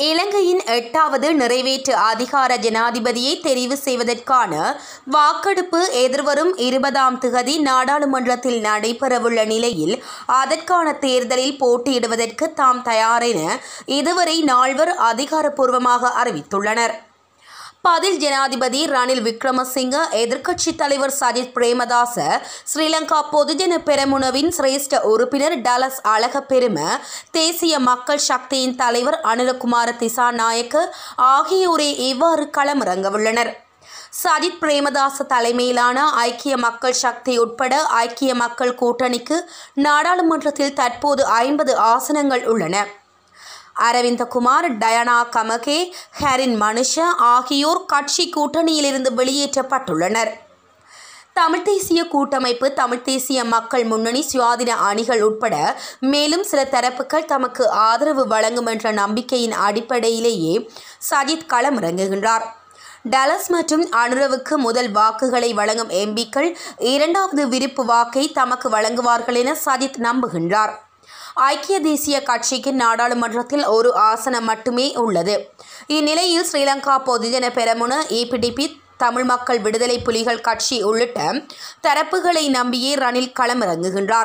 இலங்கையின் எட்டாவது நிறைவேற்று அதிகார ஜனாதிபதியை தெரிவு செய்வதற்கான வாக்கெடுப்பு எதிர்வரும் இருபதாம் திகதி நாடாளுமன்றத்தில் நடைபெறவுள்ள நிலையில் அதற்கான தேர்தலில் போட்டியிடுவதற்கு தாம் தயாரென இதுவரை நால்வர் அதிகாரப்பூர்வமாக அறிவித்துள்ளனர் பதில் ஜனாதிபதி ரணில் விக்ரமசிங்க எதிர்க்கட்சித் தலைவர் சஜித் பிரேமதாச ஸ்ரீலங்கா பொதுஜன பெரமுனவின் சிரேஷ்ட உறுப்பினர் டலஸ் அழகப்பெரும தேசிய மக்கள் சக்தியின் தலைவர் அனுரகுமார திசாநாயக்க ஆகியோரே இவ்வாறு களமிறங்கவுள்ளனர் சஜித் பிரேமதாச தலைமையிலான ஐக்கிய மக்கள் சக்தி உட்பட ஐக்கிய மக்கள் கூட்டணிக்கு நாடாளுமன்றத்தில் தற்போது ஐம்பது ஆசனங்கள் உள்ளன அரவிந்தகுமார் டயனா கமகே ஹரின் மனுஷ ஆகியோர் கட்சி கூட்டணியிலிருந்து வெளியேற்றப்பட்டுள்ளனர் தமிழ் தேசிய கூட்டமைப்பு தமிழ் தேசிய மக்கள் முன்னணி சுயாதீன அணிகள் உட்பட மேலும் சில தரப்புகள் தமக்கு ஆதரவு வழங்கும் என்ற நம்பிக்கையின் அடிப்படையிலேயே சஜித் களமிறங்குகின்றார் டலஸ் மற்றும் அனுரவுக்கு முதல் வாக்குகளை வழங்கும் எம்பிக்கள் இரண்டாவது விருப்பு வாக்கை தமக்கு வழங்குவார்கள் என சஜித் நம்புகின்றார் ஐக்கிய தேசிய கட்சிக்கு நாடாளுமன்றத்தில் ஒரு ஆசனம் மட்டுமே உள்ளது இந்நிலையில் ஸ்ரீலங்கா பொதுஜன பெரமுன ஏபிடிபி தமிழ் மக்கள் விடுதலை புலிகள் கட்சி உள்ளிட்ட தரப்புகளை நம்பியே ரணில் களமிறங்குகின்றார்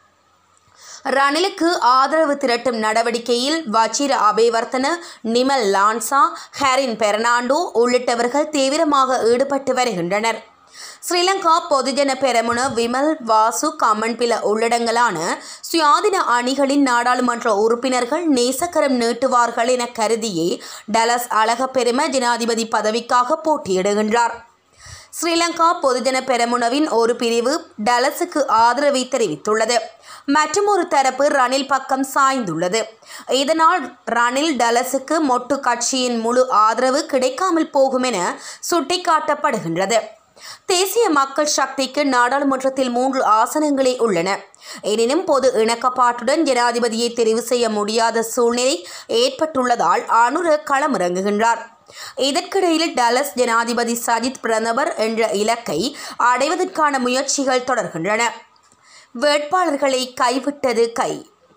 ரணிலுக்கு ஆதரவு திரட்டும் நடவடிக்கையில் வச்சிர அபேவர்த்தன நிமல் லான்சா ஹரின் பெர்னாண்டோ உள்ளிட்டவர்கள் தீவிரமாக ஈடுபட்டு வருகின்றனர் ஸ்ரீலங்கா பொதுஜன பெரமுன விமல் வாசு கம்மன்பில உள்ளடங்கலான சுயாதீன அணிகளின் நாடாளுமன்ற உறுப்பினர்கள் நேசக்கரம் நீட்டுவார்கள் என கருதியே டலஸ் அழகப்பெரும ஜனாதிபதி பதவிக்காக போட்டியிடுகின்றார் ஸ்ரீலங்கா பொதுஜன பெரமுனவின் ஒரு பிரிவு டலஸுக்கு ஆதரவை தெரிவித்துள்ளது மற்றும் ஒரு தரப்பு ரணில் பக்கம் சாய்ந்துள்ளது இதனால் ரணில் டலஸுக்கு மொட்டு கட்சியின் முழு ஆதரவு கிடைக்காமல் போகும் என சுட்டிக்காட்டப்படுகின்றது தேசிய மக்கள் சக்திக்கு நாடாளுமன்றத்தில் மூன்று ஆசனங்களே உள்ளன எனினும் பொது இணக்கப்பாட்டுடன் ஜனாதிபதியை தெரிவு செய்ய முடியாத சூழ்நிலை ஏற்பட்டுள்ளதால் அனுர களமிறங்குகின்றார் இதற்கிடையில் டலஸ் ஜனாதிபதி சஜித் பிரதமர் என்ற இலக்கை அடைவதற்கான முயற்சிகள் தொடர்கின்றன வேட்பாளர்களை கைவிட்டது கை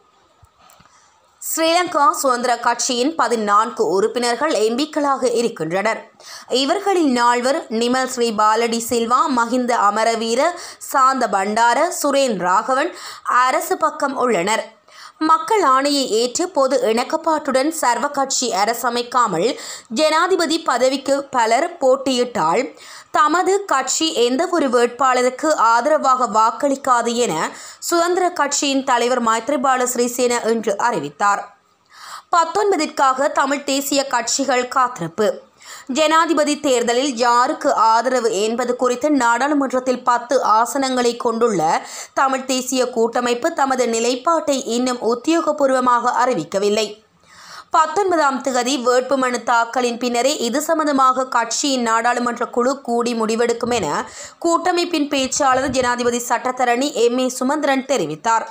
ஸ்ரீலங்கா சுதந்திர கட்சியின் பதினான்கு உறுப்பினர்கள் எம்பிக்களாக இருக்கின்றனர் இவர்களில் நால்வர் நிமல் ஸ்ரீ பாலடி சில்வா மஹிந்த அமரவீர சாந்த பண்டார சுரேன் ராகவன் அரசு பக்கம் உள்ளனர் மக்கள் ஆணையை ஏற்று பொது இணக்கப்பாட்டுடன் சர்வ கட்சி அரசமைக்காமல் ஜனாதிபதி பதவிக்கு பலர் போட்டியிட்டால் தமது கட்சி எந்த ஒரு வேட்பாளருக்கு ஆதரவாக வாக்களிக்காது என சுதந்திர கட்சியின் தலைவர் மைத்ரிபால சிறிசேன இன்று அறிவித்தார் பத்தொன்பதிற்காக தமிழ் தேசிய கட்சிகள் காத்திருப்பு ஜனாதிபதி தேர்தலில் யாருக்கு ஆதரவு என்பது குறித்து நாடாளுமன்றத்தில் பத்து ஆசனங்களை கொண்டுள்ள தமிழ் தேசிய கூட்டமைப்பு தமது நிலைப்பாட்டை இன்னும் உத்தியோகபூர்வமாக அறிவிக்கவில்லை பத்தொன்பதாம் திகதி வேட்புமனு தாக்கலின் பின்னரே இது சம்பந்தமாக கட்சியின் நாடாளுமன்ற குழு கூடி முடிவெடுக்கும் என கூட்டமைப்பின் பேச்சாளர் ஜனாதிபதி சட்டத்தரணி எம் ஏ சுமந்திரன் தெரிவித்தார்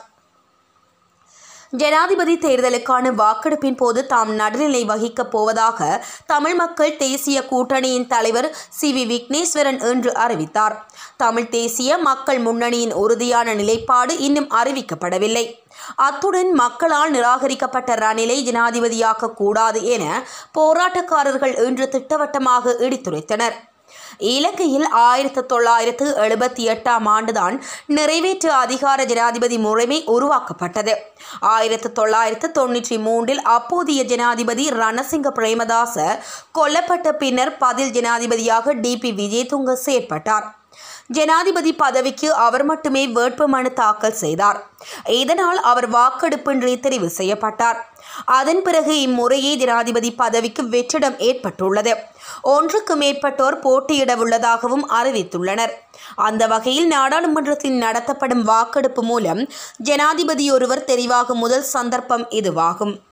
ஜனாதிபதி தேர்தலுக்கான வாக்கெடுப்பின் போது தாம் நடுநிலை வகிக்கப் போவதாக தமிழ் மக்கள் தேசிய கூட்டணியின் தலைவர் சி வி விக்னேஸ்வரன் இன்று அறிவித்தார் தமிழ் தேசிய மக்கள் முன்னணியின் உறுதியான நிலைப்பாடு இன்னும் அறிவிக்கப்படவில்லை அத்துடன் மக்களால் நிராகரிக்கப்பட்ட ரணிலை ஜனாதிபதியாக்க கூடாது என போராட்டக்காரர்கள் இன்று திட்டவட்டமாக இடித்துரைத்தனர் இலங்கையில் ஆயிரத்தி தொள்ளாயிரத்து எழுபத்தி எட்டாம் ஆண்டுதான் நிறைவேற்று அதிகார ஜனாதிபதி முறைமை உருவாக்கப்பட்டது ஆயிரத்தி தொள்ளாயிரத்து தொண்ணூற்றி மூன்றில் அப்போதைய ஜனாதிபதி ரணசிங்க பிரேமதாச கொல்லப்பட்ட பின்னர் பதில் ஜனாதிபதியாக டிபி விஜயதுங்க செயற்பட்டார் ஜனாதிபதி பதவிக்கு அவர் மட்டுமே வேட்புமனு தாக்கல் செய்தார் இதனால் அவர் வாக்கெடுப்பின்றி தெரிவு செய்யப்பட்டார் அதன் பிறகு இம்முறையே ஜனாதிபதி பதவிக்கு வெற்றிடம் ஏற்பட்டுள்ளது ஒன்றுக்கு மேற்பட்டோர் போட்டியிட உள்ளதாகவும் அறிவித்துள்ளனர் அந்த வகையில் நாடாளுமன்றத்தில் நடத்தப்படும் வாக்கெடுப்பு மூலம் ஜனாதிபதி ஒருவர் தெரிவாகும் முதல் சந்தர்ப்பம் இதுவாகும்